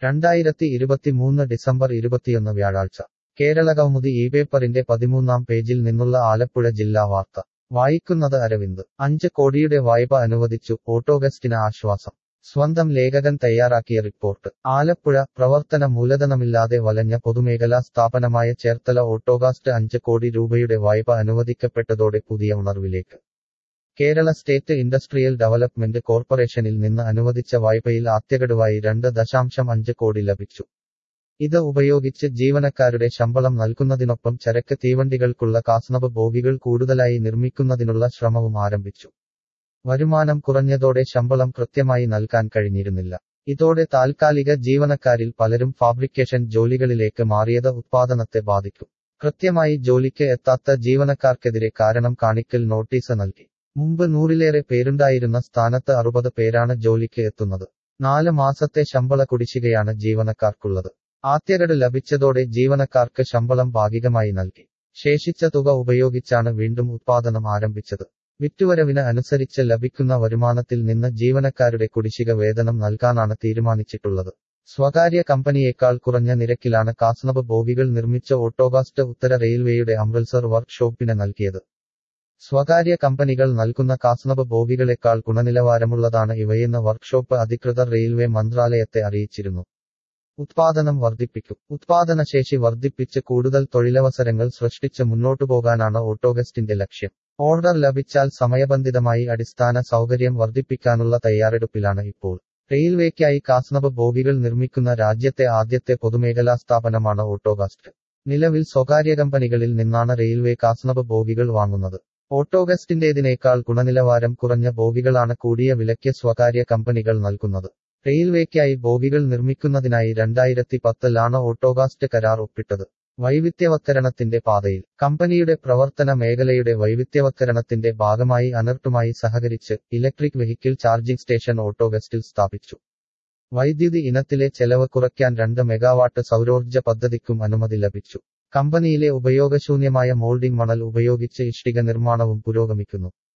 രണ്ടായിരത്തി ഇരുപത്തിമൂന്ന് ഡിസംബർ ഇരുപത്തിയൊന്ന് വ്യാഴാഴ്ച കേരളകൗമുദി ഈ പേപ്പറിന്റെ പതിമൂന്നാം പേജിൽ നിന്നുള്ള ആലപ്പുഴ ജില്ലാ വാർത്ത വായിക്കുന്നത് അരവിന്ദ് അഞ്ച് കോടിയുടെ വായ്പ അനുവദിച്ചു ഓട്ടോഗസ്റ്റിന് ആശ്വാസം സ്വന്തം ലേഖകൻ തയ്യാറാക്കിയ റിപ്പോർട്ട് ആലപ്പുഴ പ്രവർത്തന മൂലധനമില്ലാതെ വലഞ്ഞ പൊതുമേഖലാ സ്ഥാപനമായ ചേർത്തല ഓട്ടോഗാസ്റ്റ് അഞ്ച് കോടി രൂപയുടെ വായ്പ അനുവദിക്കപ്പെട്ടതോടെ പുതിയ ഉണർവിലേക്ക് കേരള സ്റ്റേറ്റ് ഇൻഡസ്ട്രിയൽ ഡെവലപ്മെന്റ് കോർപ്പറേഷനിൽ നിന്ന് അനുവദിച്ച വായ്പയിൽ ആദ്യഗഡുവായി രണ്ട് ദശാംശം അഞ്ച് കോടി ലഭിച്ചു ഇത് ഉപയോഗിച്ച് ജീവനക്കാരുടെ ശമ്പളം നൽകുന്നതിനൊപ്പം ചരക്ക് തീവണ്ടികൾക്കുള്ള കാസ്നബ് ബോഗികൾ കൂടുതലായി നിർമ്മിക്കുന്നതിനുള്ള ശ്രമവും ആരംഭിച്ചു വരുമാനം കുറഞ്ഞതോടെ ശമ്പളം കൃത്യമായി നൽകാൻ കഴിഞ്ഞിരുന്നില്ല ഇതോടെ താൽക്കാലിക ജീവനക്കാരിൽ പലരും ഫാബ്രിക്കേഷൻ ജോലികളിലേക്ക് മാറിയത് ഉത്പാദനത്തെ ബാധിക്കും കൃത്യമായി ജോലിക്ക് എത്താത്ത ജീവനക്കാർക്കെതിരെ കാരണം കാണിക്കൽ നോട്ടീസ് നൽകി മുമ്പ് നൂറിലേറെ പേരുണ്ടായിരുന്ന സ്ഥാനത്ത് അറുപത് പേരാണ് ജോലിക്ക് എത്തുന്നത് നാല് മാസത്തെ ശമ്പള കുടിശ്ശികയാണ് ജീവനക്കാർക്കുള്ളത് ആദ്യഗഡ് ലഭിച്ചതോടെ ജീവനക്കാർക്ക് ശമ്പളം ഭാഗികമായി നൽകി ശേഷിച്ച തുക ഉപയോഗിച്ചാണ് വീണ്ടും ഉത്പാദനം ആരംഭിച്ചത് വിറ്റുവരവിന് അനുസരിച്ച് ലഭിക്കുന്ന വരുമാനത്തിൽ നിന്ന് ജീവനക്കാരുടെ കുടിശ്ശിക വേതനം നൽകാനാണ് തീരുമാനിച്ചിട്ടുള്ളത് സ്വകാര്യ കമ്പനിയേക്കാൾ കുറഞ്ഞ നിരക്കിലാണ് കാസ്നബ് ബോഗികൾ നിർമ്മിച്ച ഓട്ടോഗാസ്റ്റ് ഉത്തര റെയിൽവേയുടെ അമൃത്സർ വർക്ക്ഷോപ്പിന് നൽകിയത് സ്വകാര്യ കമ്പനികൾ നൽകുന്ന കാസ്നബ് ബോഗികളെക്കാൾ ഗുണനിലവാരമുള്ളതാണ് ഇവയെന്ന് വർക്ക്ഷോപ്പ് അധികൃതർ റെയിൽവേ മന്ത്രാലയത്തെ അറിയിച്ചിരുന്നു ഉത്പാദനം വർദ്ധിപ്പിക്കും ഉത്പാദനശേഷി വർദ്ധിപ്പിച്ച് കൂടുതൽ തൊഴിലവസരങ്ങൾ സൃഷ്ടിച്ച് മുന്നോട്ടു പോകാനാണ് ഓട്ടോഗസ്റ്റിന്റെ ലക്ഷ്യം ഓർഡർ ലഭിച്ചാൽ സമയബന്ധിതമായി അടിസ്ഥാന സൗകര്യം വർദ്ധിപ്പിക്കാനുള്ള തയ്യാറെടുപ്പിലാണ് ഇപ്പോൾ റെയിൽവേക്കായി കാസ്നബ് ബോഗികൾ നിർമ്മിക്കുന്ന രാജ്യത്തെ ആദ്യത്തെ പൊതുമേഖലാ സ്ഥാപനമാണ് ഓട്ടോഗാസ്റ്റ് നിലവിൽ സ്വകാര്യ കമ്പനികളിൽ നിന്നാണ് റെയിൽവേ കാസ്നബ് ബോഗികൾ വാങ്ങുന്നത് ഓട്ടോഗസ്റ്റിന്റേതിനേക്കാൾ ഗുണനിലവാരം കുറഞ്ഞ ബോഗികളാണ് കൂടിയ വിലയ്ക്ക് സ്വകാര്യ കമ്പനികൾ നൽകുന്നത് റെയിൽവേക്കായി ബോഗികൾ നിർമ്മിക്കുന്നതിനായി രണ്ടായിരത്തി പത്തിലാണ് ഓട്ടോഗാസ്റ്റ് കരാർ ഒപ്പിട്ടത് വൈവിധ്യവത്കരണത്തിന്റെ പാതയിൽ കമ്പനിയുടെ പ്രവർത്തന മേഖലയുടെ വൈവിധ്യവത്കരണത്തിന്റെ ഭാഗമായി അനർട്ടുമായി സഹകരിച്ച് ഇലക്ട്രിക് വെഹിക്കിൾ ചാർജിംഗ് സ്റ്റേഷൻ ഓട്ടോഗസ്റ്റിൽ സ്ഥാപിച്ചു വൈദ്യുതി ഇനത്തിലെ ചെലവ് കുറയ്ക്കാൻ രണ്ട് മെഗാവാട്ട് സൗരോർജ്ജ പദ്ധതിക്കും അനുമതി ലഭിച്ചു കമ്പനിയിലെ ഉപയോഗശൂന്യമായ മോൾഡിംഗ് മണൽ ഉപയോഗിച്ച് ഇഷ്ടിക നിർമ്മാണവും പുരോഗമിക്കുന്നു